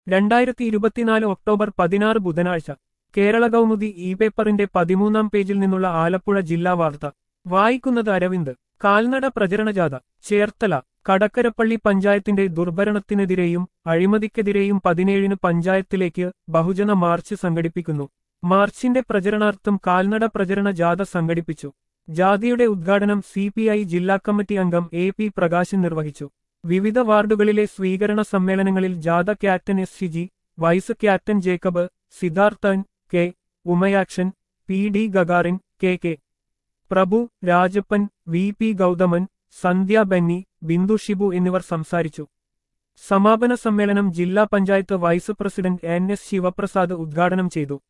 രണ്ടായിരത്തി ഇരുപത്തിനാല് ഒക്ടോബർ പതിനാറ് ബുധനാഴ്ച കേരള കൗമുദി ഇ പേപ്പറിന്റെ പതിമൂന്നാം പേജിൽ നിന്നുള്ള ആലപ്പുഴ ജില്ലാ വാർത്ത വായിക്കുന്നത് അരവിന്ദ് കാൽനട പ്രചരണജാഥ ചേർത്തല കടക്കരപ്പള്ളി പഞ്ചായത്തിന്റെ ദുർഭരണത്തിനെതിരെയും അഴിമതിക്കെതിരെയും പതിനേഴിന് പഞ്ചായത്തിലേക്ക് ബഹുജന മാർച്ച് സംഘടിപ്പിക്കുന്നു മാർച്ചിന്റെ പ്രചരണാർത്ഥം കാൽനട പ്രചരണ ജാഥ സംഘടിപ്പിച്ചു ജാഥയുടെ ഉദ്ഘാടനം സി ജില്ലാ കമ്മിറ്റി അംഗം എ പി പ്രകാശൻ നിർവഹിച്ചു വിവിധ വാർഡുകളിലെ സ്വീകരണ സമ്മേളനങ്ങളിൽ ജാഥ captain S Shiji vice captain Jacob Sidharthan K Umayakshan P D Gagarin K K Prabhu Rajappan V P Gauthaman Sandhya Benny Bindu Shibu എന്നിവർ സംസാരിച്ചു സമാപന സമ്മേളനം ജില്ലാ panchayat vice president N S Sivaprasad ഉദ്ഘാടനം ചെയ്തു